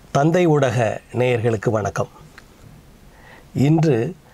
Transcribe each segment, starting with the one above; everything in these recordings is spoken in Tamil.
தந்தை ஊடக நேயர்களுக்கு வணக்கம் இன்று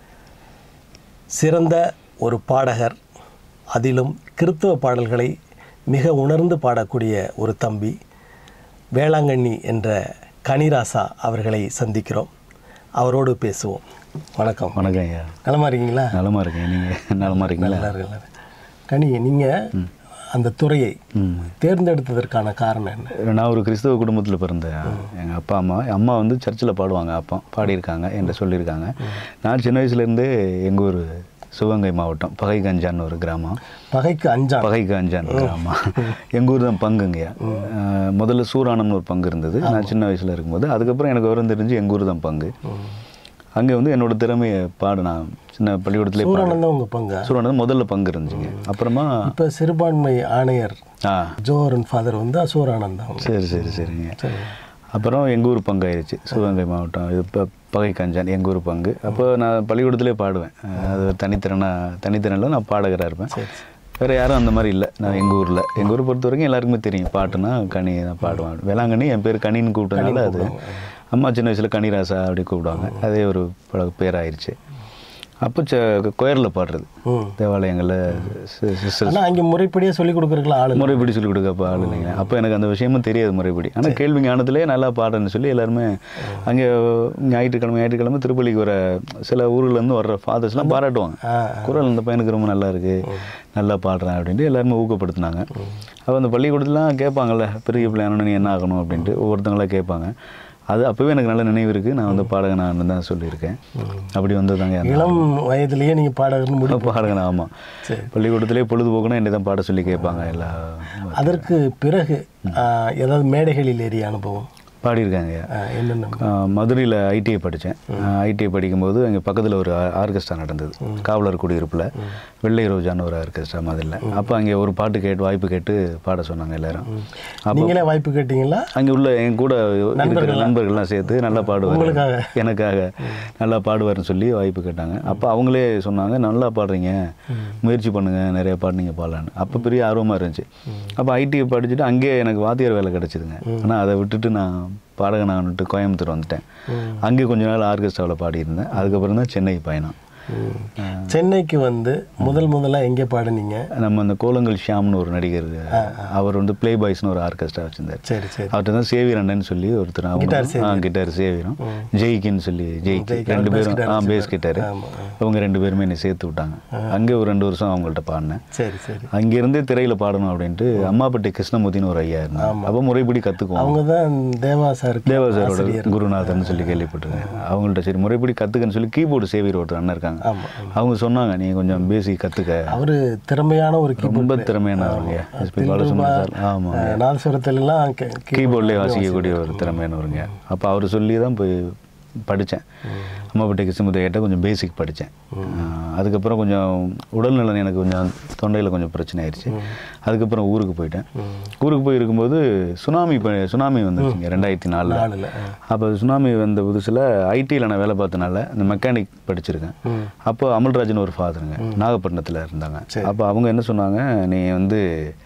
சிறந்த ஒரு பாடகர் அதிலும் கிறித்துவ பாடல்களை மிக உணர்ந்து பாடக்கூடிய ஒரு தம்பி வேளாங்கண்ணி என்ற கனிராசா அவர்களை சந்திக்கிறோம் அவரோடு பேசுவோம் வணக்கம் வணக்கம் ஐயா நலமா இருக்கீங்களா நலமா இருக்கேன் நீங்கள் நலமா இருக்கீங்களா நல்லா இருக்கு, நல்லா இருக்கு. கனி நீங்கள் அந்த துறையை ம் தேர்ந்தெடுத்ததற்கான காரணம் என்ன நான் ஒரு கிறிஸ்தவ குடும்பத்தில் பிறந்தேன் எங்கள் அப்பா அம்மா அம்மா வந்து சர்ச்சில் பாடுவாங்க அப்பா பாடியிருக்காங்க என்கிட்ட சொல்லியிருக்காங்க நான் சின்ன வயசுலேருந்தே எங்கள் ஊர் சிவகங்கை மாவட்டம் பகைகஞ்சான்னு ஒரு கிராமம் பகைக்கு அஞ்சான் பகைகஞ்சான்னு கிராமம் எங்கள் ஊர் தான் பங்குங்கய்யா அஹ், முதல்ல சூரானம்னு ஒரு பங்கு இருந்தது நான் சின்ன வயசில் இருக்கும்போது அதுக்கப்புறம் எனக்கு விவரம் தெரிஞ்சு எங்கள் ஊர் தான் பங்கு அங்கே வந்து என்னோட திறமையை பாடு நான் சின்ன பள்ளிக்கூடத்திலே பாடு சூரானந்தம் உங்க பங்கா சூரானந்தம் முதல்ல பங்கு இருந்துச்சுங்க அப்புறமா இப்போ சிறுபான்மை ஆணையர் ஆ ஜோரன் ஃபாதர் வந்து அசூரானந்தம் சரி சரி சரிங்க அப்புறம் எங்கள் ஊர் பங்காயிருச்சு சிவகங்கை மாவட்டம் இது இப்போ பகை கஞ்சான் எங்கள் ஊர் பங்கு அப்போ நான் பள்ளிக்கூடத்திலே பாடுவேன் அஹ் அது ஒரு தனித்திறனா தனித்திறனில் நான் பாடகராக இருப்பேன் வேறு யாரும் அந்த மாதிரி இல்லை நான் எங்கள் ஊரில் எங்கள் ஊரை பொறுத்த வரைக்கும் எல்லாருக்குமே தெரியும் பாட்டுனா கனி தான் பாடுவேன் வேளாங்கண்ணி என் பேர் கனின்னு கூப்பிட்டனால அது அம்மா சின்ன வயசில் கனிராசா அப்படி கூப்பிடுவாங்க அதே ஒரு பழ பேராயிருச்சு அப்போ ச கொயரில் பாடுறது ம் தேவாலயங்களில் சிஸ்டர் ஆனால் அங்கே முறைப்படியே சொல்லிக் கொடுக்குறதுக்குலாம் ஆளு முறைப்படி சொல்லிக் கொடுக்கப்பா ஆள் இல்லைங்க அப்போ எனக்கு அந்த விஷயமும் தெரியாது முறைப்படி ஆனால் கேள்வி ஞானத்திலே நல்லா பாடுறேன்னு சொல்லி எல்லாருமே அங்கே ஞாயிற்றுக்கிழமை ஞாயிற்றுக்கிழமை திருப்பள்ளிக்கு வர சில ஊர்லேருந்து வர்ற ஃபாதர்ஸ்லாம் பாராட்டுவாங்க ஆ குரல் இந்த பையனுக்கு ரொம்ப நல்லா இருக்கு நல்லா பாடுறேன் அப்படின்ட்டு எல்லாருமே ஊக்கப்படுத்தினாங்க அப்போ அந்த பள்ளிக்கூடத்துலாம் கேட்பாங்கல்ல பெரிய பிள்ளையான நீ என்ன ஆகணும் அப்படின்ட்டு ஒவ்வொருத்தங்களா கேட்பாங்க அது அப்போவே எனக்கு நல்ல நினைவு இருக்குது நான் வந்து பாடகனான்னு தான் சொல்லியிருக்கேன் அப்படி வந்ததாங்க அந்த இளம் வயதிலேயே நீங்கள் பாடகர்னு முடி பாடகன் ஆமாம் பள்ளிக்கூடத்திலே பொழுதுபோக்குனா என்னை தான் பாட சொல்லி கேட்பாங்க எல்லா அதற்கு பிறகு ஆ, ஏதாவது மேடைகளில் ஏறிய அனுபவம் பாடியிருக்காங்க ஆ, என்னென்ன மதுரையில் ஐடிஐ படித்தேன் ஐடிஐ படிக்கும்போது அங்கே பக்கத்தில் ஒரு ஆ- ஆர்கெஸ்ட்ரா நடந்தது காவலர் குடியிருப்பில் வெள்ளை ரோஜான்னு ஒரு ஆர்கெஸ்ட்ரா மதுரையில் அப்போ அங்கே ஒரு பாட்டு கேட்டு வாய்ப்பு கேட்டு பாட சொன்னாங்க எல்லாரும் அப்போ நீங்களே வாய்ப்பு கேட்டீங்களா அங்கே உள்ள என் கூட இருக்கிற நண்பர்கள்லாம் சேர்த்து நல்லா பாடுவார் உங்களுக்காக? எனக்காக நல்லா பாடுவார்னு சொல்லி வாய்ப்பு கேட்டாங்க அப்போ அவங்களே சொன்னாங்க நல்லா பாடுறீங்க முயற்சி பண்ணுங்க நிறைய பாடுனீங்க பாடலான்னு அப்போ பெரிய ஆர்வமாக இருந்துச்சு அப்போ ஐடிஐ படிச்சுட்டு அங்கேயே எனக்கு வாத்தியார் வேலை கிடச்சிதுங்க ஆனால் அதை விட்டுட்டு நான் பாடகனான்ட்டு கோயம்புத்தூர் வந்துட்டேன் அங்கே கொஞ்ச நாள் ஆர்கெஸ்ட்ராவில் பாடியிருந்தேன் அதுக்கப்புறம் தான் சென்னை பயணம் சென்னைக்கு வந்து முதல் முதலா எங்கே பாடுனீங்க நம்ம அந்த கோலங்கள் ஷியாம்னு ஒரு நடிகர் அவர் வந்து ப்ளே பாய்ஸ்னு ஒரு ஆர்கெஸ்ட்ரா வச்சிருந்தார் சரி சரி அவர்கிட்ட தான் சேவிரண்ணன் சொல்லி ஒருத்தர் அவங்க- ஆ கிட்டார் சேவிரம் ஜெய்கின்னு சொல்லி ஜெய்கி ரெண்டு பேரும் ஆ பேஸ் கிட்டாரு அவங்க ரெண்டு பேருமே என்னை சேர்த்து விட்டாங்க அங்கே ஒரு ரெண்டு வருஷம் அவங்கள்ட்ட பாடினேன் சரி சரி அங்கேருந்தே திரையில் பாடணும் அப்படின்ட்டு அம்மாப்பட்டி கிருஷ்ணமூர்த்தின்னு ஒரு ஐயா இருந்தாங்க அப்போ முறைப்படி கற்றுக்குவோம் அவங்க தான் தேவா சாருக்கு தேவா சாரோட குருநாதர்னு சொல்லி கேள்விப்பட்டிருக்கேன் அவங்கள்ட்ட சரி முறைப்படி கற்றுக்கன்னு சொல்லி கீபோர்டு சேவியர் ஒருத்தர் அண்ணன் இருக்காங்க ஆமா அவங்க சொன்னாங்க நீ கொஞ்சம் பேசிக் கற்றுக்க அவரு திறமையான ஒரு கீபோர்ட் ரொம்ப திறமையானவங்க எஸ்பி பாலசுப்ரமணியம் சார் ஆமாம் நாதஸ்வரத்துல எல்லாம் கே- கீ- கீபோர்ட்லேயே வாசிக்கக்கூடிய ஒரு திறமையானவருங்க அப்போ அவர் சொல்லி தான் போய் படித்தேன் அம்மாப்பட்டி கிருஷ்ணமுத்தையிட்ட கொஞ்சம் பேசிக் படித்தேன் அதுக்கப்புறம் கொஞ்சம் உடல்நலன் எனக்கு கொஞ்சம் தொண்டையில் கொஞ்சம் பிரச்சனை ஆயிடுச்சு அதுக்கப்புறம் ஊருக்கு போயிட்டேன் ஊருக்கு போய் இருக்கும்போது சுனாமி ப- சுனாமி வந்துச்சுங்க ரெண்டாயிரத்தி நாலில் நாலுல ஆ. அப்போ சுனாமி வந்த புதுசில் ஐடியில் நான் வேலை பார்த்தனால இந்த மெக்கானிக் படிச்சிருக்கேன் அப்போ அமல்ராஜன் ஒரு ஃபாதருங்க நாகப்பட்டினத்தில் இருந்தாங்க அப்போ அவங்க என்ன சொன்னாங்க நீ வந்து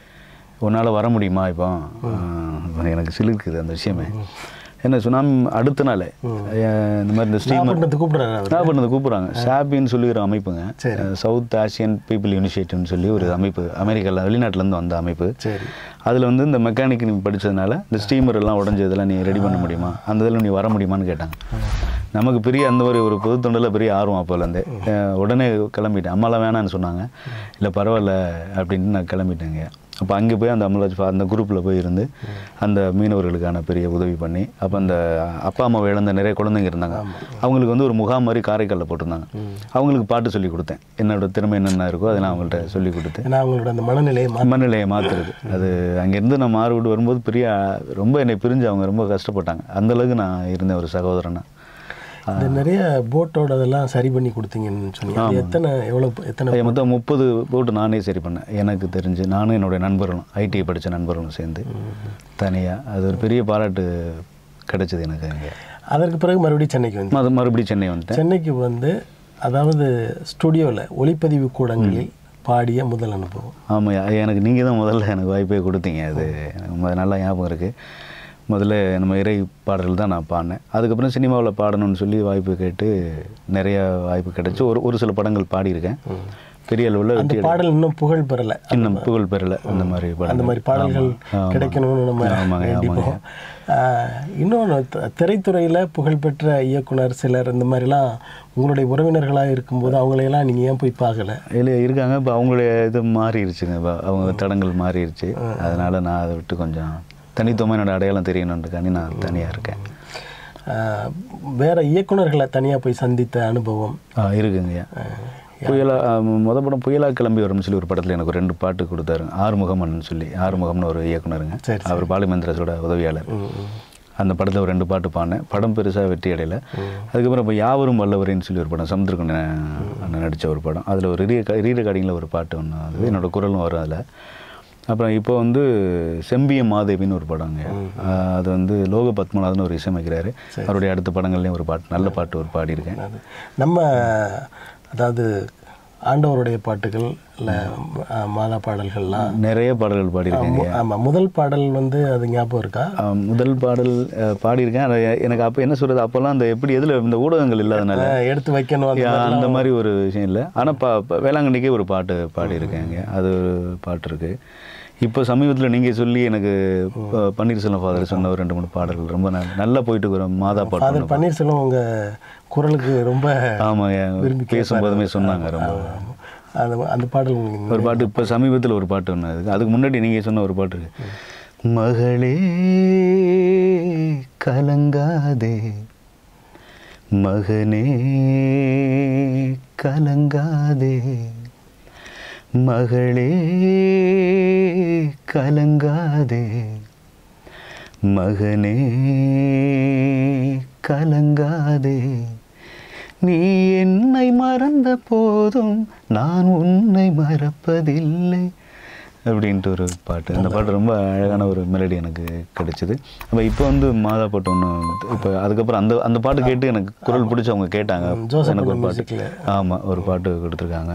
உன்னால் வர முடியுமா இப்போ ஆஹ் எனக்கு சிலிர்க்குது அந்த விஷயமே என்ன சுனாமி அடுத்த நாள் இந்த மாதிரி இந்த ஸ்டீமர் நாகப்பட்டினத்துக்கு கூப்பிடுறாரு அவர் நாகப்பட்டினத்தை கூப்பிட்றாங்க சாபின்னு சொல்லி ஒரு அமைப்புங்க சவுத் ஆசியன் பீப்புள் இனிஷியேட்டிவ்னு சொல்லி ஒரு அமைப்பு அமெரிக்காவில் வெளிநாட்டிலேருந்து வந்த அமைப்பு சரி அதில் வந்து இந்த மெக்கானிக் நீ படித்ததுனால இந்த ஸ்டீமர் எல்லாம் உடஞ்சதெல்லாம் நீ ரெடி பண்ண முடியுமா அந்த இதில் நீ வர முடியுமான்னு கேட்டாங்க நமக்கு பெரிய அந்த மாதிரி ஒரு பொது தொண்டில் பெரிய ஆர்வம் அப்போலேருந்து உடனே கிளம்பிட்டேன் அம்மாலாம் வேணான்னு சொன்னாங்க இல்லை பரவாயில்ல அப்படின்ட்டு நான் கிளம்பிட்டேங்க அப்போ அங்கே போய் அந்த அமலாஜ் ஃபா- அந்த குரூப்பில் போய் இருந்து அந்த மீனவர்களுக்கான பெரிய உதவி பண்ணி அப்போ அந்த அப்பா அம்மாவை இழந்த நிறைய குழந்தைங்க இருந்தாங்க அவங்களுக்கு வந்து ஒரு முகாம் மாதிரி காரைக்காலில் போட்டிருந்தாங்க அவங்களுக்கு பாட்டு சொல்லி கொடுத்தேன் என்னோட திறமை என்னென்ன இருக்கோ அதெல்லாம் அவங்கள்ட்ட சொல்லி கொடுத்து ஏன்னா அவங்களோட அந்த மனநிலையை மா- மனநிலையை மாற்றுறது அது அங்கேருந்து நான் மாறுவிட்டு வரும்போது பெரிய ரொம்ப என்னை பிரிஞ்சு அவங்க ரொம்ப கஷ்டப்பட்டாங்க அந்த அளவுக்கு நான் இருந்தேன் ஒரு சகோதரனா இந்த நிறைய போட்டோட அதெல்லாம் சரி பண்ணி கொடுத்தீங்கன்னு சொன்னீங்க அது எத்தனை எவ்வளவு எத்தனை அது மொத்தம் முப்பது போட்டு நானே சரி பண்ணேன் எனக்கு தெரிஞ்சு நானும் என்னுடைய நண்பர்களும் ஐடிஐ படித்த நண்பர்களும் சேர்ந்து தனியாக அது ஒரு பெரிய பாராட்டு கிடைச்சது எனக்கு அங்கே அதற்கு பிறகு மறுபடியும் சென்னைக்கு வந்து அது மறுபடியும் சென்னை வந்துட்டேன் சென்னைக்கு வந்து அதாவது ஸ்டுடியோவில் ஒளிப்பதிவு கூடங்களில் பாடிய முதல் அனுபவம் ஆமாம் எனக்கு நீங்கள் தான் முதல்ல எனக்கு வாய்ப்பே கொடுத்தீங்க அது எனக்கு மொத- நல்லா ஞாபகம் இருக்குது முதல்ல நம்ம இறை பாடல்கள் தான் நான் பாடினேன் அதுக்கப்புறம் சினிமாவில் பாடணும்னு சொல்லி வாய்ப்பு கேட்டு நிறைய வாய்ப்பு கிடைச்சு ஒரு ஒரு சில படங்கள் பாடியிருக்கேன் பெரிய அளவில் அந்த வெற்றி பாடல் இன்னும் புகழ் பெறல இன்னும் புகழ் பெறல அந்த மாதிரி அந்த படங்கள் மாதிரி பாடல்கள் ஆமா. கிடைக்கணும்னு நம்ம ஆமாங்க, வேண்டிப்போம் இன்னொன்று திரைத்துறையில் புகழ்பெற்ற இயக்குனர் சிலர் இந்த மாதிரிலாம் உங்களுடைய உறவினர்களாக இருக்கும்போது அவங்களையெல்லாம் நீங்கள் ஏன் போய் பார்க்கல இல்லை இருக்காங்க இப்போ அவங்களுடைய இது மாறிடுச்சுங்க இப்போ அவங்க தடங்கள் மாறிடுச்சு அதனால நான் அதை விட்டு கொஞ்சம் தனித்துவமாக என்னோட அடையாளம் தெரியணுன்றக்காண்டி நான் தனியாக இருக்கேன் ஆஹ் வேற இயக்குனர்களை தனியாக போய் சந்தித்த அனுபவம் ஆ இருக்குங்கய்யா புயலா ஆ, முத படம் புயலா கிளம்பி வரும்னு சொல்லி ஒரு படத்தில் எனக்கு ஒரு ரெண்டு பாட்டு கொடுத்தாரு ஆறுமுகம்னு சொல்லி ஆறுமுகம்னு ஒரு இயக்குனருங்க சரி, அவர் பாலிமந்திரஸோட உதவியாளர் அந்த படத்தில் ஒரு ரெண்டு பாட்டு பாடினேன் படம் பெருசாக வெற்றி அடையல அதுக்கப்புறம் இப்போ யாவரும் வல்லவரின்னு சொல்லி ஒரு படம் சமுத்திரகுண்டன் அண்ணன் நடித்த ஒரு படம் அதில் ஒரு ரீ ரீ ரெக்கார்டிங்கில் ஒரு பாட்டு ஒன்று அது என்னோட குரலும் வரும் அதில் அப்புறம் இப்போ வந்து செம்பியம் மாதேவின்னு ஒரு படங்க ஆஹ் அது வந்து லோக பத்மநாதன் ஒரு இசையமைக்கிறாரு அவருடைய அடுத்த படங்கள்லேயும் ஒரு பாட்டு நல்ல பாட்டு ஒரு பாடியிருக்கேன் அது நம்ம அதாவது ஆண்டவருடைய பாட்டுகள் இல்லை மாதா பாடல்கள்லாம் நிறைய பாடல்கள் பாடியிருக்கேங்க ஆமாம் முதல் பாடல் வந்து அது ஞாபகம் இருக்கா ஆஹ் முதல் பாடல் ஆஹ் பாடியிருக்கேன் அது எனக்கு அப்போ என்ன சொல்கிறது அப்போல்லாம் அந்த எப்படி எதில் இந்த ஊடகங்கள் இல்லாதனால ஆஹ் எடுத்து வைக்கணும் அந்த யா, அந்த மாதிரி ஒரு விஷயம் இல்லை ஆனால் பா பா- வேளாங்கண்ணிக்கே ஒரு பாட்டு பாடியிருக்கேங்க அது ஒரு பாட்டு இருக்கு இப்போ சமீபத்தில் நீங்கள் சொல்லி எனக்கு ப- பன்னீர்செல்வம் ஃபாதர் சொன்ன ஒரு ரெண்டு மூணு பாடல்கள் ரொம்ப ந- நல்லா போயிட்டு இருக்கிறோம் மாதா பாட்டு ஃபாதர் பன்னீர்செல்வம் உங்கள் குரலுக்கு ரொம்ப ஆமாம் பேசும்போதுமே சொன்னாங்க ரொம்ப அந்த அந்த பாடல் உங்களுக்கு ஒரு பாட்டு இப்போ சமீபத்தில் ஒரு பாட்டு ஒன்று இருக்கு அதுக்கு முன்னாடி நீங்கள் சொன்ன ஒரு பாட்டு இருக்கு மகளே கலங்காதே மகனே கலங்காதே மகளே கலங்காதே மகனே கலங்காதே நீ என்னை மறந்த போதும் நான் உன்னை மறப்பதில்லை அப்படின்ட்டு ஒரு பாட்டு அந்த பாட்டு ரொம்ப அழகான ஒரு மெலடி எனக்கு கிடைச்சிது அப்போ இப்போ வந்து மாதா பாட்டு ஒன்று இப்போ அதுக்கப்புறம் அந்த அந்த பாட்டு கேட்டு எனக்கு குரல் பிடிச்சி அவங்க கேட்டாங்க ஜோசப் எனக்கு ஒரு பாட்டு மியூசிக்கில் ஆமாம் ஒரு பாட்டு கொடுத்துருக்காங்க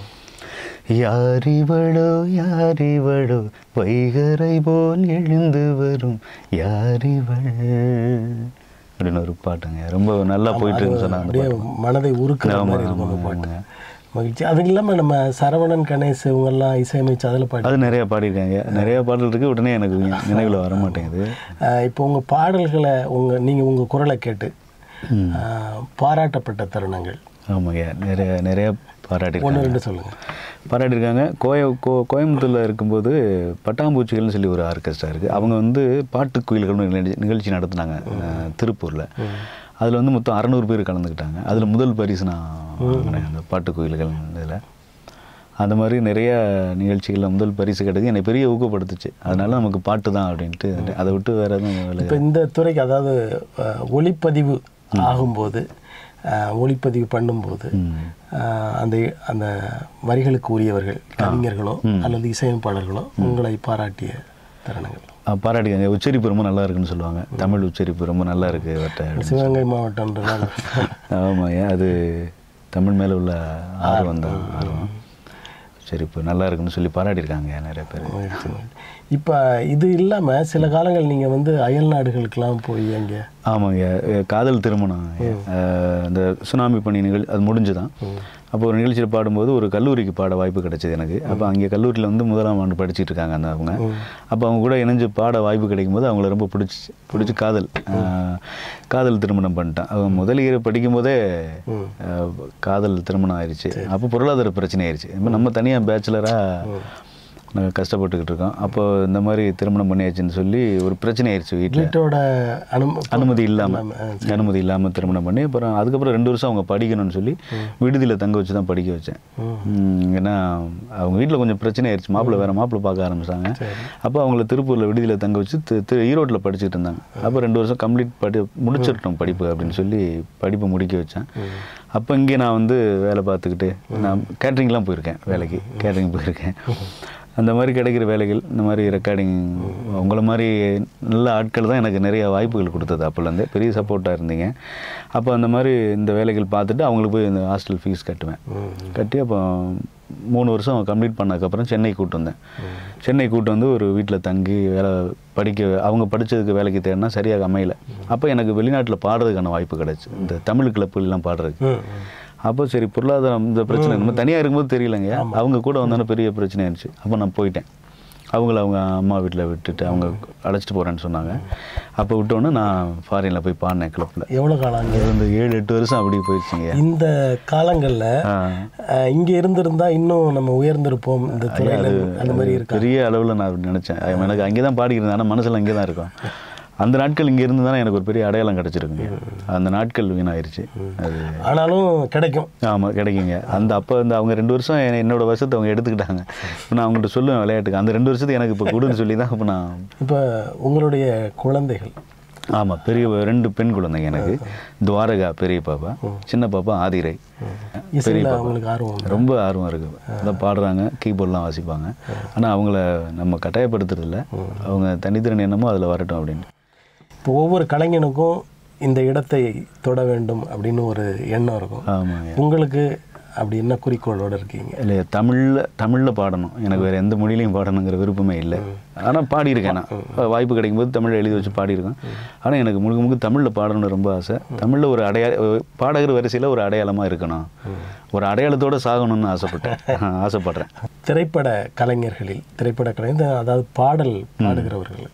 யாரிவளோ யாரிவளோ வைகரை போல் எழுந்து வரும் யாரிவள் அப்படின்னு ஒரு பாட்டுங்க ரொம்ப நல்லா போயிட்டு இருக்குன்னு சொன்னாங்க அந்த அப்படியே மனதை உருக்குற மாதிரி இருக்கும் அந்த பாட்டு ஆமாங்க. மகிழ்ச்சி அது இல்லாமல் நம்ம சரவணன் கணேஷ் இவங்கெல்லாம் இசையமைச்சு அதில் பாடி அது நிறைய பாடியிருக்காங்க நிறைய பாடல் இருக்கு உடனே எனக்கு நினைவில் வர மாட்டேங்குது ஆஹ் இப்போ உங்கள் பாடல்களை உங்கள் நீங்கள் உங்கள் குரலை கேட்டு ஆஹ் பாராட்டப்பட்ட தருணங்கள் ஆமாங்க நிறைய நிறைய பாராட்டியிருக்காங்க ஒன்று ரெண்டு சொல்லுங்கள் பாராட்டியிருக்காங்க கோய கோ கோயம்புத்தூரில் இருக்கும்போது பட்டாம்பூச்சிகள்னு சொல்லி ஒரு ஆர்கெஸ்ட்ரா இருக்குது அவங்க வந்து பாட்டு குயில்கள்னு நிகழ்ச்சி- நிகழ்ச்சி நடத்துனாங்க அஹ், திருப்பூரில் அதில் வந்து மொத்தம் அறநூறு பேர் கலந்துக்கிட்டாங்க அதில் முதல் பரிசு நான் வாங்கினேன் அந்த பாட்டு குயில்கள் இதில் அந்த மாதிரி நிறைய நிகழ்ச்சிகளில் முதல் பரிசு கிடையாது என்னை பெரிய ஊக்கப்படுத்துச்சு அதனால நமக்கு பாட்டு தான் அப்படின்ட்டு அதை விட்டு வேறு எதுவும் வேலை இப்போ இந்த துறைக்கு அதாவது ஆஹ் ஒளிப்பதிவு ஆகும்போது ஆஹ் ஒளிப்பதிவு பண்ணும்போது ஆஹ் அந்த அந்த வரிகளுக்கு உரியவர்கள் கவிஞர்களோ அல்லது இசையமைப்பாளர்களோ உங்களை பாராட்டிய தருணங்கள் அஹ், பாராட்டிக்காங்க உச்சரிப்பு ரொம்ப நல்லா இருக்குன்னு சொல்லுவாங்க தமிழ் உச்சரிப்பு ரொம்ப நல்லா இருக்கு வட்ட சிவகங்கை மாவட்டம்ன்றதால ஆமாம் அது தமிழ் மேலே உள்ள ஆர்வம் தான் ஆர்வம் சரி இப்போ நல்லா இருக்குன்னு சொல்லி பாராட்டியிருக்காங்க நிறைய பேர் மகிழ்ச்சி, மகிழ்ச்சி. இப்போ இது இல்லாமல் சில காலங்கள் நீங்கள் வந்து அயல் நாடுகளுக்கெல்லாம் போய் அங்கே ஆமாங்க அஹ் காதல் திருமணம் அஹ் அந்த சுனாமி பணி நிகழ் அது முடிஞ்சுதான் அப்போ ஒரு நிகழ்ச்சியில் பாடும்போது ஒரு கல்லூரிக்கு பாட வாய்ப்பு கிடைச்சது எனக்கு அப்போ அங்கே கல்லூரியில் வந்து முதலாம் ஆண்டு படிச்சிட்டு இருக்காங்க அந்த அவங்க அப்போ அவங்க கூட இணைஞ்சு பாட வாய்ப்பு கிடைக்கும்போது அவங்கள ரொம்ப பிடிச்சி பிடிச்சி காதல் அஹ் காதல் திருமணம் பண்ணிட்டேன் அவங்க முதல் இயர் படிக்கும்போதே அஹ் காதல் திருமணம் ஆயிடுச்சு அப்போ பொருளாதார பிரச்சனை ஆயிடுச்சு இப்போ நம்ம தனியாக பேச்சுலராக நாங்கள் கஷ்டப்பட்டுக்கிட்டு இருக்கோம் அப்போ இந்த மாதிரி திருமணம் பண்ணியாச்சுன்னு சொல்லி ஒரு பிரச்சனை ஆயிடுச்சு வீட்டில் வீட்டோட அனு அனுமதி இல்லாமல் அனுமதி இல்லாமல் திருமணம் பண்ணி அப்புறம் அதுக்கப்புறம் ரெண்டு வருஷம் அவங்க படிக்கணும்னு சொல்லி விடுதியில் தங்க வச்சு தான் படிக்க வச்சேன் ம், ஏன்னா அவங்க வீட்டில் கொஞ்சம் பிரச்சனை ஆயிடுச்சு மாப்பிள்ளை வேறு மாப்பிள்ளை பார்க்க ஆரம்பிச்சாங்க அப்போ அவங்கள திருப்பூரில் விடுதியில் தங்க வச்சு தி- தி- ஈரோட்டில் படிச்சுட்டு இருந்தாங்க அப்போ ரெண்டு வருஷம் கம்ப்ளீட் படி முடிச்சிட்டோம் படிப்பு அப்படின்னு சொல்லி படிப்பை முடிக்க வச்சேன் அப்போ இங்கே நான் வந்து வேலை பார்த்துக்கிட்டு நான் கேட்ரிங்லாம் போயிருக்கேன் வேலைக்கு கேட்ரிங் போயிருக்கேன் அந்த மாதிரி கிடைக்கிற வேலைகள் இந்த மாதிரி ரெக்கார்டிங் உங்களை மாதிரி நல்ல ஆட்கள் தான் எனக்கு நிறைய வாய்ப்புகள் கொடுத்தது அப்போலேருந்தே பெரிய சப்போர்ட்டாக இருந்தீங்க அப்போ அந்த மாதிரி இந்த வேலைகள் பார்த்துட்டு அவங்களுக்கு போய் இந்த ஹாஸ்டல் ஃபீஸ் கட்டுவேன் கட்டி அப்போ மூணு வருஷம் கம்ப்ளீட் பண்ணதுக்கப்புறம் சென்னை கூட்டு வந்தேன் சென்னை கூட்டு வந்து ஒரு வீட்டில் தங்கி வேலை படிக்க அவங்க படித்ததுக்கு வேலைக்கு தேடினா சரியாக அமையல அப்போ எனக்கு வெளிநாட்டில் பாடுறதுக்கான வாய்ப்பு கிடைச்சு இந்த தமிழ் கிளப்புலாம் பாடுறதுக்கு ம் ம். அப்போ சரி பொருளாதாரம் இந்த பிரச்சனை நம்ம தனியாக இருக்கும்போது தெரியலங்க அவங்க கூட வந்தோன்னே பெரிய பிரச்சனை இருந்துச்சு அப்போ நான் போயிட்டேன் அவங்கள அவங்க அம்மா வீட்டில் விட்டுட்டு அவங்க அழைச்சிட்டு போகிறேன்னு சொன்னாங்க அப்போ விட்டோன்னே நான் ஃபாரினில் போய் பாடினேன் கிளப்பில் எவ்வளோ காலம் அங்கே அது வந்து ஏழு எட்டு வருஷம் அப்படி போயிடுச்சுங்க இந்த காலங்களில் ஆ. இங்கே இருந்திருந்தா இன்னும் நம்ம உயர்ந்திருப்போம் இந்த துறையில் அந்த மாதிரி இருக்கா பெரிய அளவில் நான் அப்படி நினச்சேன் எனக்கு அங்கே தான் பாடிக்கிறேன் ஆனால் மனசில் அங்கே தான் இருக்கும் அந்த நாட்கள் இங்கே இருந்து தானே எனக்கு ஒரு பெரிய அடையாளம் கிடச்சிருக்குங்க அந்த நாட்கள் வீணாயிருச்சு அது ஆனாலும் கிடைக்கும் ஆமாம் கிடைக்குங்க அந்த அப்போ இந்த அவங்க ரெண்டு வருஷம் என்னை- என்னோட வருஷத்தை அவங்க எடுத்துக்கிட்டாங்க இப்போ நான் அவங்கள்ட்ட சொல்லுவேன் விளையாட்டுக்கு அந்த ரெண்டு வருஷத்துக்கு எனக்கு இப்போ கொடுன்னு சொல்லி தான் இப்போ நான் இப்போ உங்களுடைய குழந்தைகள் ஆமாம் பெரிய ரெண்டு பெண் குழந்தைங்க எனக்கு துவாரகா பெரிய பாப்பா சின்ன பாப்பா ஆதிரை இசையில் அவங்களுக்கு ஆர்வம் உண்டு. ரொம்ப ஆர்வம் இருக்குது அதான் பாடுறாங்க கீபோர்ட்லாம் வாசிப்பாங்க ஆனால் அவங்கள நம்ம கட்டாயப்படுத்துறதில்ல அவங்க தனித்திறன் என்னமோ அதில் வரட்டும் அப்படின்னு இப்போ ஒவ்வொரு கலைஞனுக்கும் இந்த இடத்தை தொட வேண்டும் அப்படின்னு ஒரு எண்ணம் இருக்கும் ஆமாங்க உங்களுக்கு அப்படி என்ன குறிக்கோளோட இருக்கீங்க இல்லை தமிழில் தமிழில் பாடணும் எனக்கு வேறு எந்த மொழியிலையும் பாடணுங்கிற விருப்பமே இல்லை ஆனால் பாடியிருக்கேன் நான் வாய்ப்பு கிடைக்கும்போது தமிழ் எழுதி வச்சு பாடியிருக்கேன் ஆனால் எனக்கு முழுக்க முழுக்க தமிழில் பாடணும்னு ரொம்ப ஆசை தமிழில் ஒரு அடையாள பாடகர் வரிசையில் ஒரு அடையாளமாக இருக்கணும் ஒரு அடையாளத்தோடு சாகணும்னு ஆசைப்பட்டேன் ஆசைப்படுறேன் திரைப்பட கலைஞர்களில் திரைப்பட கலைஞர் அதாவது பாடல் பாடுகிறவர்கள்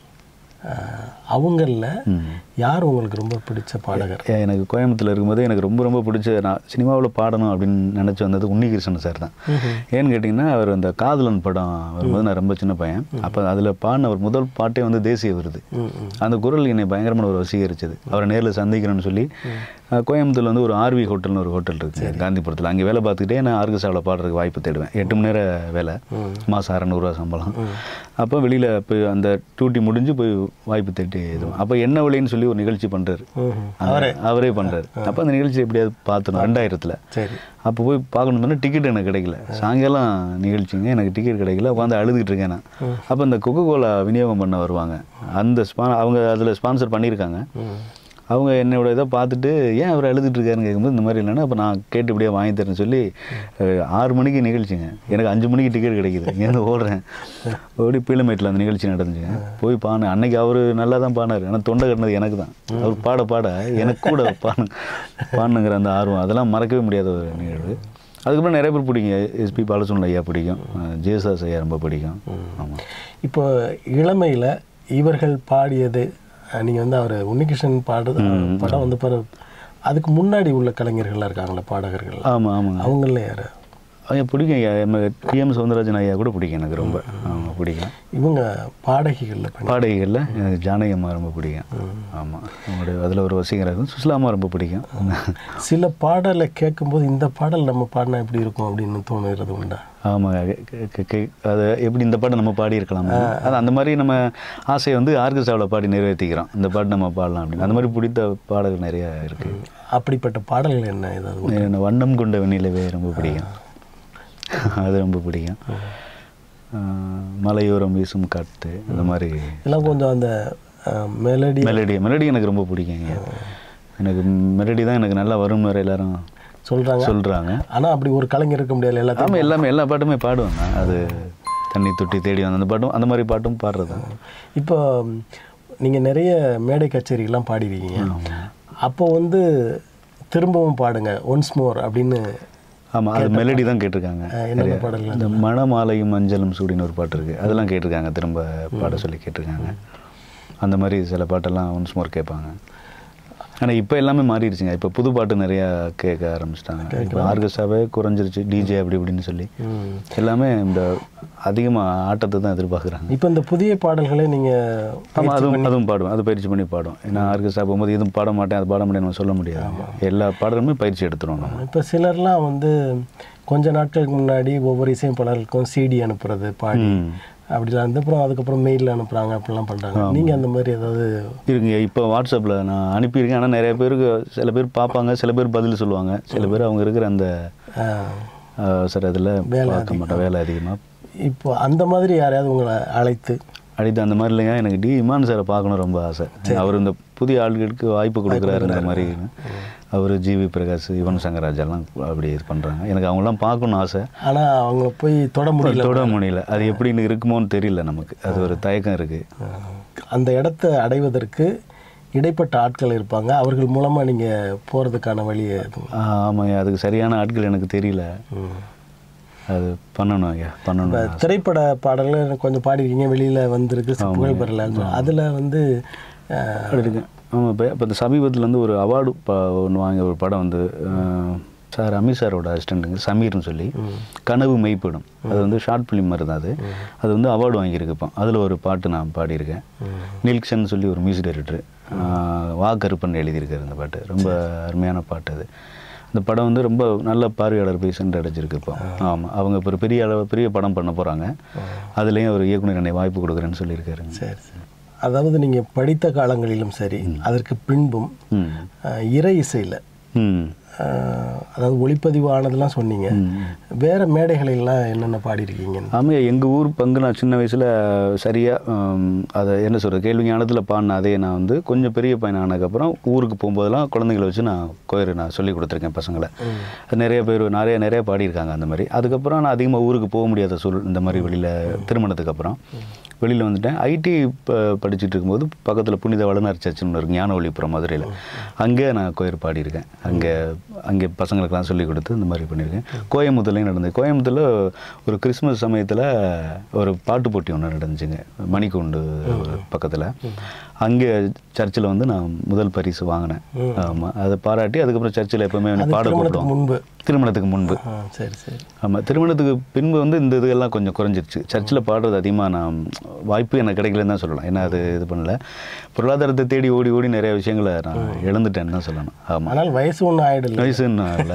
அவங்களில் யார் உங்களுக்கு ரொம்ப பிடிச்ச பாடகர் ஏ, எனக்கு கோயம்புத்தூர்ல இருக்கும்போது எனக்கு ரொம்ப ரொம்ப பிடிச்ச நான் சினிமாவில் பாடணும் அப்படின்னு நினச்சி வந்தது உன்னிகிருஷ்ணன் சார் தான் ஏன்னு கேட்டிங்கன்னா அவர் அந்த காதலன் படம் வரும்போது நான் ரொம்ப சின்ன பையன் அப்போ அதில் பாடின அவர் முதல் பாட்டே வந்து தேசிய விருது ம், ம். அந்த குரல் என்னை பயங்கரமான ஒரு வசீகரிச்சது அவரை நேரில் சந்திக்கிறேன்னு சொல்லி அஹ், கோயம்புத்தூர்ல வந்து ஒரு ஆர்வி ஹோட்டல்னு ஒரு ஹோட்டல் இருக்கு காந்திபுரத்தில் அங்கே வேலை பார்த்துக்கிட்டே நான் ஆர்கெஸ்ட்ராவில் பாடுறதுக்கு வாய்ப்பு தேடுவேன் எட்டு மணி நேர வேலை மாதம் அறநூறுவா சம்பளம் அப்போ வெளியில் போய் அந்த டியூட்டி முடிஞ்சு போய் வாய்ப்பு தேடி எதுவும் அப்போ என்ன வழின்னு சொல்லி ஒரு நிகழ்ச்சி பண்ணுறாரு ம்ஹும். அவரே அவரே பண்ணுறாரு அப்போ அந்த நிகழ்ச்சி எப்படியாவது பார்த்துணும் ரெண்டாயிரத்தில் சரி அப்போ போய் பார்க்கணும்னா டிக்கெட் எனக்கு கிடைக்கல சாயங்காலம் நிகழ்ச்சிங்க எனக்கு டிக்கெட் கிடைக்கல உட்காந்து அழுதுகிட்டு இருக்கேன் நான் அப்போ இந்த கொக்கோ கோலா விநியோகம் பண்ண வருவாங்க அந்த ஸ்பா அவங்க அதில் ஸ்பான்சர் பண்ணியிருக்காங்க ம். அவங்க என்னோட இதை பார்த்துட்டு ஏன் அவர் அழுதுட்டு இருக்காருன்னு கேட்கும்போது இந்த மாதிரி இல்லைன்னா அப்போ நான் கேட்டு இப்படியே வாங்கி தரேன்னு சொல்லி அஹ், ஆறு மணிக்கு நிகழ்ச்சிங்க எனக்கு அஞ்சு மணிக்கு டிக்கெட் கிடைக்குது இங்கேருந்து ஓடுறேன் ஓடி பீளமேட்டில் அந்த நிகழ்ச்சி நடந்துச்சுங்க போய் பாடு அன்னைக்கு அவர் நல்லா தான் பாடினார் ஆனால் தொண்டை கட்டினது எனக்கு தான் அவர் பாட பாட எனக்கு கூட பாடு பாடணுங்கிற அந்த ஆர்வம் அதெல்லாம் மறக்கவே முடியாத ஒரு நிகழ்வு அதுக்கப்புறம் நிறைய பேர் பிடிக்கும் எஸ்பி பாலசுந்தர் ஐயா பிடிக்கும் அஹ், ஜேசாஸ் ஐயா ரொம்ப பிடிக்கும் ஆமாம் இப்போ இளமையில் இவர்கள் பாடியது நீங்கள் வந்து அவர் உன்னிகிருஷ்ணன் பாடுறது படம் வந்து பாரு அதுக்கு முன்னாடி உள்ள கலைஞர்கள்லாம் இருக்காங்களே பாடகர்கள் ஆமாம் ஆமாங்க அவங்கள யார் ஐயா பிடிக்கும் ஐயா டிஎம் சவுந்தரராஜன் ஐயா கூட பிடிக்கும் எனக்கு ரொம்ப ஆமாம் பிடிக்கும் இவங்க பாடகிகளில் பண்ணி பாடகிகளில் எனக்கு ஜானகி அம்மா ரொம்ப பிடிக்கும் ஆமாம் அவங்களுடைய அதில் ஒரு வசீகரம் இருக்கும் சுசிலா அம்மா ரொம்ப பிடிக்கும் சில பாடலை கேட்கும்போது இந்த பாடல் நம்ம பாடினா எப்படி இருக்கும் அப்படின்னு தோணுகிறது உண்டா ஆமாம் அது எப்படி இந்த பாட்டை நம்ம பாடியிருக்கலாம் அது அந்த மாதிரி நம்ம ஆசையை வந்து ஆர்கெஸ்ட்ராவில் பாடி நிறைவேற்றிக்கிறோம் இந்த பாட்டு நம்ம பாடலாம் அப்படின்னு அந்த மாதிரி பிடித்த பாடல்கள் நிறையா இருக்குது அப்படிப்பட்ட பாடல்கள் என்ன ஏதாவது எனக்கு வண்ணம் கொண்ட வெண்ணிலவே ரொம்ப பிடிக்கும் அது ரொம்ப பிடிக்கும் ஆஹ் மலையோரம் வீசும் காற்று அந்த மாதிரி எல்லாம் கொஞ்சம் அந்த மெலடி மெலடி மெலடி எனக்கு ரொம்ப பிடிக்குங்க எனக்கு மெலடி தான் எனக்கு நல்லா வரும் வர எல்லாரும் சொல்கிறாங்க சொல்கிறாங்க ஆனால் அப்படி ஒரு கலைஞர் இருக்க முடியாது எல்லாத்தையும் ஆமாம் எல்லாமே எல்லா பாட்டுமே பாடுவேன் நான் அது தண்ணி தொட்டி தேடி வந்த அந்த பாட்டும் அந்த மாதிரி பாட்டும் பாடுறது இப்போ நீங்கள் நிறைய மேடை கச்சேரிலாம் பாடிருக்கீங்க அப்போ வந்து திரும்பவும் பாடுங்க ஒன்ஸ் மோர் அப்படின்னு ஆமாம் அது மெலடி தான் கேட்டிருக்காங்க அஹ், என்னென்ன பாடல்கள் இந்த மணமாலையும் மஞ்சளும் சூடின்னு ஒரு பாட்டு இருக்குது அதெல்லாம் கேட்டிருக்காங்க திரும்ப பாட சொல்லி கேட்டிருக்காங்க அந்த மாதிரி சில பாட்டெல்லாம் ஒன்ஸ் மோர் கேட்பாங்க ஆனால் இப்போ எல்லாமே மாறிடுச்சுங்க இப்போ புது பாட்டு நிறையா கேட்க ஆரம்பிச்சிட்டாங்க இப்போ ஆர்கெஸ்ட்ராவே குறைஞ்சிருச்சு டிஜே அப்படி இப்படின்னு சொல்லி ம். எல்லாமே இந்த அதிகமாக ஆட்டத்தை தான் எதிர்பார்க்குறாங்க இப்போ இந்த புதிய பாடல்களை நீங்கள் ஆமாம் அதுவும் அதுவும் பாடுவேன் அது பயிற்சி பண்ணி பாடும் ஏன்னா ஆர்கெஸ்ட்ரா போகும்போது இதுவும் பாட மாட்டேன் அது பாட முடியும் சொல்ல முடியாது எல்லா பாடலுமே பயிற்சி எடுத்துருவோம் நம்ம இப்போ சிலர்லாம் வந்து கொஞ்ச நாட்களுக்கு முன்னாடி ஒவ்வொரு இசையமைப்பாளருக்கும் சிடி அனுப்புறது பாடி ம். அப்படிலாம் இருந்து அப்புறம் அதுக்கப்புறம் மெயிலில் அனுப்புகிறாங்க அப்படிலாம் பண்ணுறாங்க நீங்கள் அந்த மாதிரி ஏதாவது இருக்குங்க இப்போ வாட்ஸ்அப்பில் நான் அனுப்பியிருக்கேன் ஆனால் நிறைய பேருக்கு சில பேர் பார்ப்பாங்க சில பேர் பதில் சொல்லுவாங்க சில பேர் அவங்க இருக்கிற அந்த ஆஹ், சார் அதில் பார்க்க மாட்டேன் வேலை அதிகமாக இப்போ அந்த மாதிரி யாரையாவது உங்களை அழைத்து அடித்து அந்த மாதிரி இல்லைங்க எனக்கு டி இமான் சாரை பார்க்கணும் ரொம்ப ஆசை அவர் இந்த புதிய ஆள்களுக்கு வாய்ப்பு கொடுக்குறாருங்கிற மாதிரி அவர் ஜிவி பிரகாஷ் யுவன் சங்கர் ராஜாலாம் அப்படி இது பண்ணுறாங்க எனக்கு அவங்களாம் பார்க்கணும்னு ஆசை ஆனா அவங்கள போய் தொட முடியல தொட முடியல அது எப்படின்னு இருக்குமோன்னு தெரியல நமக்கு அது ஒரு தயக்கம் இருக்குது அஹ், அந்த இடத்தை அடைவதற்கு இடைப்பட்ட ஆட்கள் இருப்பாங்க அவர்கள் மூலமா நீங்க போறதுக்கான வழியை எதுவும் ஆமாங்க அதுக்கு சரியான ஆட்கள் எனக்கு தெரியல ம். அது பண்ணணும் ஐயா பண்ணணும் இப்ப திரைப்பட பாடல்கள் எனக்கு கொஞ்சம் பாடிருக்கீங்க வெளியில வந்திருக்கு புகழ் பெறலன்னு சொல்லி. அதுல வந்து அஹ், அப்படி இருக்கு ஆமாம் இப்போ இப்போ இந்த சமீபத்தில் வந்து ஒரு அவார்டு ப ஒன்று வாங்கிய ஒரு படம் வந்து அஹ், சார் அமீர் சாரோட அசிஸ்டண்ட்டுங்க சமீர்னு சொல்லி கனவு மெய்ப்படும் அது வந்து ஷார்ட் ஃபிலிம் மாதிரி தான் அது அது வந்து அவார்டு வாங்கியிருக்கு இப்போ அதில் ஒரு பாட்டு நான் பாடியிருக்கேன் நில்க்ஷன் சொல்லி ஒரு மியூசிக் டைரக்டர் வா கருப்பன் எழுதியிருக்காரு அந்த பாட்டு ரொம்ப அருமையான பாட்டு அது இந்த படம் வந்து ரொம்ப நல்ல பார்வையாளர் போய் சென்று அடைச்சிருக்கு இப்போ ஆமாம் அவங்க இப்போ ஒரு பெரிய அளவு பெரிய படம் பண்ண போகிறாங்க அதுலேயும் ஒரு இயக்குனர் என்னை வாய்ப்பு கொடுக்குறேன்னு சொல்லியிருக்காருங்க சரி சரி அதாவது நீங்க படித்த காலங்களிலும் சரி அதற்கு பின்பும் ம் அஹ், இறை இசையில ம் அஹ், அதாவது ஒளிப்பதிவு ஆனதெல்லாம் சொன்னீங்க வேற மேடைகளெல்லாம் என்னென்ன பாடியிருக்கீங்க ஆமாம் எங்கள் ஊர் பங்கு நான் சின்ன வயசில் சரியாக அதை என்ன சொல்கிறது கேள்வி ஞானத்தில் பாடின அதே நான் வந்து கொஞ்சம் பெரிய பையன் ஆனதுக்கப்புறம் ஊருக்கு போகும்போதெல்லாம் குழந்தைங்களை வச்சு நான் கோயிறு நான் சொல்லி கொடுத்துருக்கேன் பசங்களை அது நிறைய பேர் நிறைய நிறைய பாடியிருக்காங்க அந்த மாதிரி அதுக்கப்புறம் நான் அதிகமாக ஊருக்கு போக முடியாத சூழ் இந்த மாதிரி வெளியில் திருமணத்துக்கு அப்புறம் வெளியில் வந்துட்டேன் ஐடி படிச்சுட்டு இருக்கும்போது பக்கத்தில் புனித வளனார் சர்ச்சுன்னு இருக்கு ஞான ஒளிப்புறம் மதுரையில் அங்கே நான் கோயிர் பாடியிருக்கேன் அங்கே அங்கே பசங்களுக்கெல்லாம் சொல்லி கொடுத்து இந்த மாதிரி பண்ணியிருக்கேன் கோயம்புத்தூர்லேயும் நடந்தது கோயம்புத்தூரில் ஒரு கிறிஸ்மஸ் சமயத்தில் ஒரு பாட்டு போட்டி ஒன்று நடந்துச்சுங்க மணிக்கூண்டு பக்கத்தில் அங்கே சர்ச்சில் வந்து நான் முதல் பரிசு வாங்கினேன் ஆமாம் அதை பாராட்டி அதுக்கப்புறம் சர்ச்சில் எப்பவுமே என்னை பாட திருமணத்துக்கு கூப்பிடுவோம் முன்பு திருமணத்துக்கு முன்பு ஆ சரி சரி ஆமாம் திருமணத்துக்கு பின்பு வந்து இந்த இதெல்லாம் கொஞ்சம் குறைஞ்சிருச்சு சர்ச்சில் பாடுறது அதிகமாக நான் வாய்ப்பு எனக்கு கிடைக்கலன்னு தான் சொல்லலாம் ஏன்னா அது இது பண்ணல பொருளாதாரத்தை தேடி ஓடி ஓடி நிறைய விஷயங்களை நான் இழந்துட்டேன்னு தான் சொல்லணும் ஆமாம் ஆனால் வயசு ஒன்றும் ஆயிடல வயசுன்னு இல்லை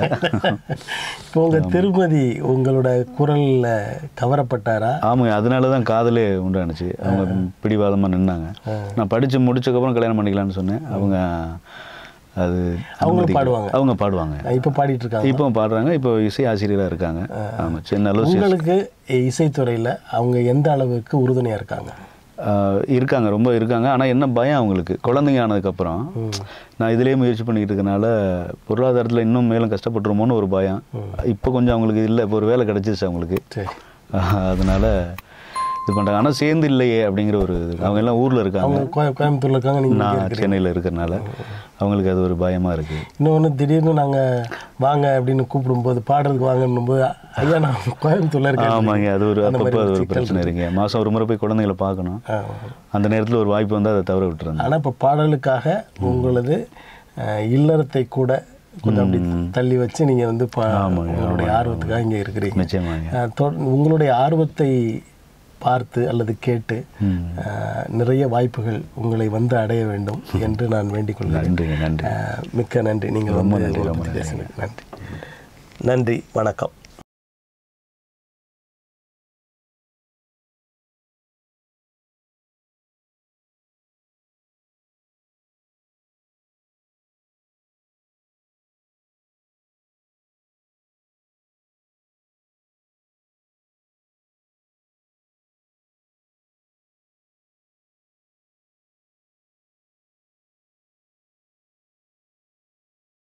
இப்போ உங்க திருமதி உங்களோட குரல்ல கவரப்பட்டாரா ஆமாங்க அதனால தான் காதலே உண்டானுச்சு அவங்க பிடிவாதமாக நின்னாங்க நான் படித்து முடிச்சக்கப்புறம் கல்யாணம் பண்ணிக்கலாம்னு சொன்னேன் அவங்க அது அனுமதிக்கல. பாடுவாங்க. அவங்க பாடுவாங்க இப்போ பாடிட்டு இருக்காங்க இப்போ பாடுறாங்க இப்போ இசை ஆசிரியராக இருக்காங்க ஆமாம் சின்ன அளவு உங்களுக்கு இசைத்துறையில அவங்க எந்த அளவுக்கு உறுதுணையா இருக்காங்க ஆஹ் இருக்காங்க ரொம்ப இருக்காங்க ஆனால் என்ன பயம் அவங்களுக்கு குழந்தைங்க ஆனதுக்கப்புறம் நான் இதிலேயே முயற்சி பண்ணிக்கிட்டு இருக்கனால பொருளாதாரத்தில் இன்னும் மேலும் கஷ்டப்பட்டுருமோன்னு ஒரு பயம் இப்போ கொஞ்சம் அவங்களுக்கு இல்லை இப்போ ஒரு வேலை கிடச்சிருச்சு அவங்களுக்கு சரி ஆஹ் அதனால இது பண்ணுறாங்க ஆனால் சேர்ந்து இல்லையே அப்படிங்கிற ஒரு இது. அவங்க எல்லாம் ஊரில் இருக்காங்க அவங்க கோய- கோயம்புத்தூர்ல இருக்காங்க நீங்க இங்க நான் சென்னையில் இருக்கிறனால அவங்களுக்கு அது ஒரு பயமாக இருக்குது இன்னொன்று திடீர்னு நாங்க வாங்க அப்படின்னு கூப்பிடும்போது பாடுறதுக்கு வாங்கன்னும் போது ஐயா நான் கோயம்புத்தூர்ல இருக்கேன் ஆமாங்க அது ஒரு அந்த மாதிரி அப்பப்போ அது ஒரு ஒரு சிக்கல் பிரச்சனை இருக்குங்க மாதம் ஒரு முறை போய் குழந்தைங்களை பார்க்கணும் ஆ. அந்த நேரத்தில் ஒரு வாய்ப்பு வந்தால் அதை தவற விட்டுறேன் ஆனா இப்போ பாடலுக்காக உங்களது அஹ், இல்லறத்தை கூட கொஞ்சம் அப்படி தள்ளி வச்சு நீங்க வந்து பா- உங்களுடைய ஆர்வத்துக்காக இங்க இருக்கிறீங்க நிச்சயமாங்க அஹ், தொ- உங்களுடைய ஆர்வத்தை பார்த்து அல்லது கேட்டு அஹ், நிறைய வாய்ப்புகள் உங்களை வந்து அடைய வேண்டும் என்று நான் வேண்டிக் கொள்கிறேன் நன்றிங்க நன்றி அஹ், மிக்க நன்றி நீங்கள் வந்து பேசுங்க நன்றி நன்றி வணக்கம்